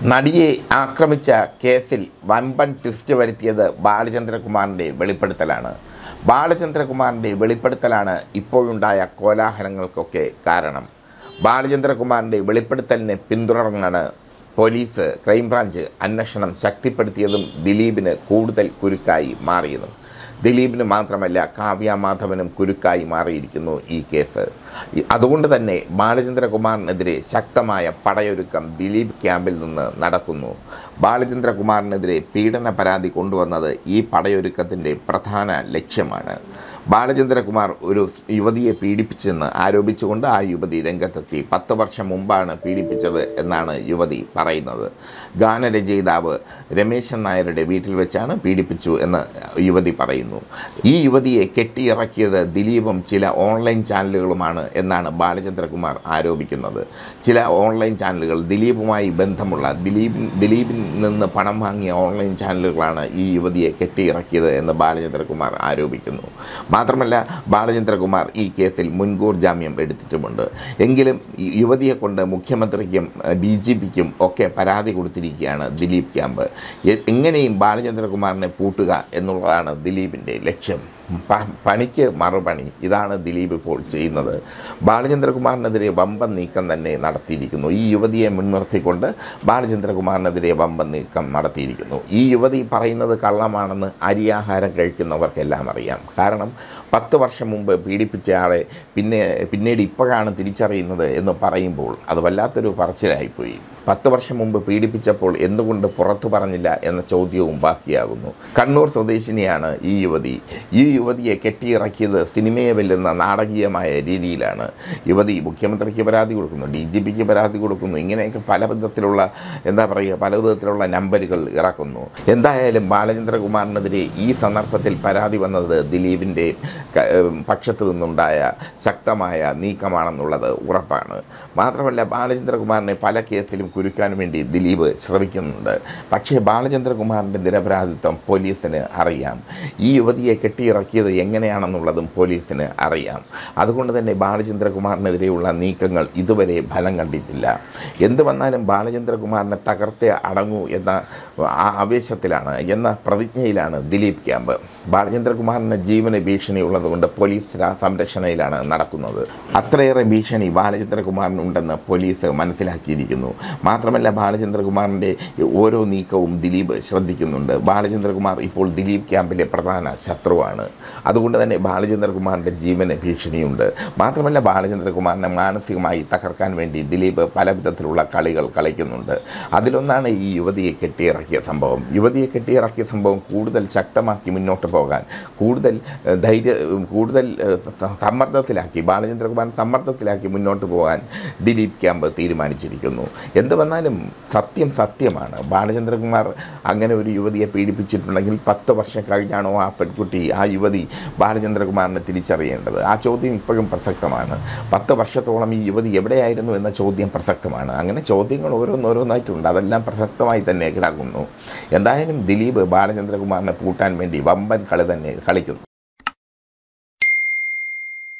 നടിയെ ആക്രമിച്ച കേസിൽ വമ്പൻ ട്വിസ്റ്റ് വരുത്തിയത് ബാലചന്ദ്രകുമാറിൻ്റെ വെളിപ്പെടുത്തലാണ് ബാലചന്ദ്രകുമാറിൻ്റെ വെളിപ്പെടുത്തലാണ് ഇപ്പോഴുണ്ടായ കോലാഹലങ്ങൾക്കൊക്കെ കാരണം ബാലചന്ദ്രകുമാറിൻ്റെ വെളിപ്പെടുത്തലിനെ പിന്തുടർന്നാണ് പോലീസ് ക്രൈംബ്രാഞ്ച് അന്വേഷണം ശക്തിപ്പെടുത്തിയതും ദിലീപിന് കൂടുതൽ കുരുക്കായി മാറിയതും ദിലീപിന് മാത്രമല്ല കാവ്യ മാധവനും കുരുക്കായി മാറിയിരിക്കുന്നു ഈ കേസ് ഈ- അതുകൊണ്ട് തന്നെ ബാലചന്ദ്രകുമാറിനെതിരെ ശക്തമായ പടയൊരുക്കം ദിലീപ് ക്യാമ്പിൽ നിന്ന് നടക്കുന്നു ബാലചന്ദ്രകുമാറിനെതിരെ പീഡന പരാതി കൊണ്ടുവന്നത് ഈ പടയൊരുക്കത്തിൻ്റെ പ്രധാന ലക്ഷ്യമാണ് ബാലചന്ദ്രകുമാർ ഒരു യുവതിയെ പീഡിപ്പിച്ചെന്ന് ആരോപിച്ചുകൊണ്ട് ആ യുവതി രംഗത്തെത്തി പത്ത് വർഷം മുമ്പാണ് പീഡിപ്പിച്ചത് എന്നാണ് യുവതി പറയുന്നത് ഗാനരചയിതാവ് രമേശൻ നായരുടെ വീട്ടിൽ വെച്ചാണ് പീഡിപ്പിച്ചു എന്ന് യുവതി പറയുന്നു ഈ യുവതിയെ കെട്ടിയിറക്കിയത് ദിലീപും ചില ഓൺലൈൻ ചാനലുകളുമാണ് എന്നാണ് ബാലചന്ദ്രകുമാർ ആരോപിക്കുന്നത് ചില ഓൺലൈൻ ചാനലുകൾ ദിലീപുമായി ബന്ധമുള്ള ദിലീപിൻ ദിലീപിൽ നിന്ന് പണം വാങ്ങിയ ഓൺലൈൻ ചാനലുകളാണ് ഈ യുവതിയെ കെട്ടിയിറക്കിയത് എന്ന് ബാലചന്ദ്രകുമാർ ആരോപിക്കുന്നു മാത്രമല്ല ബാലചന്ദ്രകുമാർ ഈ കേസിൽ മുൻകൂർ ജാമ്യം എടുത്തിട്ടുമുണ്ട് എങ്കിലും ഈ യുവതിയെ കൊണ്ട് മുഖ്യമന്ത്രിക്കും ഡി ജി പിക്കും ഒക്കെ പരാതി കൊടുത്തിരിക്കുകയാണ് ദിലീപ് ക്യാമ്പ് എ- എങ്ങനെയും ബാലചന്ദ്രകുമാറിനെ പൂട്ടുക എന്നുള്ളതാണ് ദിലീപിൻ്റെ ലക്ഷ്യം പ- പണിക്ക് മറുപണി ഇതാണ് ദിലീപ് ഇപ്പോൾ ചെയ്യുന്നത് ബാലചന്ദ്രകുമാറിനെതിരെ വമ്പൻ നീക്കം തന്നെ നടത്തിയിരിക്കുന്നു ഈ യുവതിയെ മുൻനിർത്തിക്കൊണ്ട് ബാലചന്ദ്രകുമാറിനെതിരെ വമ്പൻ നീക്കം നടത്തിയിരിക്കുന്നു ഈ യുവതി പറയുന്നത് കള്ളമാണെന്ന് അരിയാഹാരം കഴിക്കുന്നവർക്കെല്ലാം അറിയാം കാരണം പത്ത് വർഷം മുമ്പ് പീഡിപ്പിച്ചയാളെ പിന്നെ പിന്നീട് ഇപ്പോഴാണ് തിരിച്ചറിയുന്നത് എന്ന് പറയുമ്പോൾ അത് വല്ലാത്തൊരു പറച്ചിലായിപ്പോയി പത്ത് വർഷം മുമ്പ് പീഡിപ്പിച്ചപ്പോൾ എന്തുകൊണ്ട് പുറത്തു പറഞ്ഞില്ല എന്ന ചോദ്യവും ബാക്കിയാകുന്നു കണ്ണൂർ സ്വദേശിനിയാണ് ഈ യുവതി ഈ യുവതിയെ കെട്ടിയിറക്കിയത് സിനിമയെ വെല്ലുന്ന നാടകീയമായ രീതിയിലാണ് യുവതി മുഖ്യമന്ത്രിക്ക് പരാതി കൊടുക്കുന്നു ഡി ജി പിക്ക് പരാതി കൊടുക്കുന്നു ഇങ്ങനെയൊക്കെ പല വിധത്തിലുള്ള എന്താ പറയുക പല വിധത്തിലുള്ള നമ്പറുകൾ ഇറക്കുന്നു എന്തായാലും ബാലചന്ദ്രകുമാറിനെതിരെ ഈ സന്ദർഭത്തിൽ പരാതി വന്നത് ദിലീപിൻ്റെ ക- ഏം, പക്ഷത്തു നിന്നുണ്ടായ ശക്തമായ നീക്കമാണെന്നുള്ളത് ഉറപ്പാണ് മാത്രമല്ല ബാലചന്ദ്രകുമാറിനെ പല കേസിലും കുരുക്കാൻ വേണ്ടി ദിലീപ് ശ്രമിക്കുന്നുണ്ട് പക്ഷേ ബാലചന്ദ്രകുമാറിൻ്റെ നിരപരാധിത്വം പോലീസിന് അറിയാം ഈ യുവതിയെ കെട്ടിയിറക്കിയത് എങ്ങനെയാണെന്നുള്ളതും പോലീസിന് അറിയാം അതുകൊണ്ട് തന്നെ ബാലചന്ദ്രകുമാറിനെതിരെയുള്ള നീക്കങ്ങൾ ഇതുവരെ ഫലം കണ്ടിട്ടില്ല എന്ത് വന്നാലും ബാലചന്ദ്രകുമാറിനെ തകർത്തേ അടങ്ങൂ എന്ന ആ ആവേശത്തിലാണ് എന്ന പ്രതിജ്ഞയിലാണ് ദിലീപ് ക്യാമ്പ് ബാലചന്ദ്രകുമാറിന് ജീവന് ഭീഷണിയുള്ളതുകൊണ്ട് പോലീസ് രാ- സംരക്ഷണയിലാണ് നടക്കുന്നത് അത്രയേറെ ഭീഷണി ബാലചന്ദ്രകുമാറിനുണ്ടെന്ന് പോലീസ് മനസ്സിലാക്കിയിരിക്കുന്നു മാത്രമല്ല ബാലചന്ദ്രകുമാറിൻ്റെ ഓരോ നീക്കവും ദിലീപ് ശ്രദ്ധിക്കുന്നുണ്ട് ബാലചന്ദ്രകുമാർ ഇപ്പോൾ ദിലീപ് ക്യാമ്പിലെ പ്രധാന ശത്രുവാണ് അതുകൊണ്ട് തന്നെ ബാലചന്ദ്രകുമാറിൻ്റെ ജീവന് ഭീഷണിയുണ്ട് മാത്രമല്ല ബാലചന്ദ്രകുമാറിനെ മാനസികമായി തകർക്കാൻ വേണ്ടി ദിലീപ് പല വിധത്തിലുള്ള കളികൾ കളിക്കുന്നുണ്ട് അതിലൊന്നാണ് ഈ യുവതിയെ കെട്ടിയിറക്കിയ സംഭവം യുവതിയെ കെട്ടിയിറക്കിയ സംഭവം കൂടുതൽ ശക്തമാക്കി മുന്നോട്ട് പോകാൻ കൂടുതൽ ഏഹ്, ധൈര്യ കൂടുതൽ ഏഹ്, സ- സമ്മർദ്ദത്തിലാക്കി ബാലചന്ദ്രകുമാരൻ സമ്മർദ്ദത്തിലാക്കി മുന്നോട്ട് പോകാൻ ദിലീപ് ക്യാമ്പ് തീരുമാനിച്ചിരിക്കുന്നു എന്ത് വന്നാലും സത്യം സത്യമാണ് ബാലചന്ദ്രകുമാർ അങ്ങനെ ഒരു യുവതിയെ പീഡിപ്പിച്ചിട്ടുണ്ടെങ്കിൽ പത്ത് വർഷം കഴിഞ്ഞാണോ ആ പെൺകുട്ടി ആ യുവതി ബാലചന്ദ്രകുമാറിനെ തിരിച്ചറിയേണ്ടത് ആ ചോദ്യം ഇപ്പോഴും പ്രസക്തമാണ് പത്ത് വർഷത്തോളം ഈ യുവതി എവിടെയായിരുന്നു എന്ന ചോദ്യം പ്രസക്തമാണ് അങ്ങനെ ചോദ്യങ്ങൾ ഓരോന്നോരോന്നായിട്ടുണ്ട് അതെല്ലാം പ്രസക്തമായി തന്നെ കിടക്കുന്നു എന്തായാലും ദിലീപ് ബാലചന്ദ്രകുമാറിനെ പൂട്ടാൻ വേണ്ടി വമ്പൻ കളി തന്നെ കളിക്കുന്നു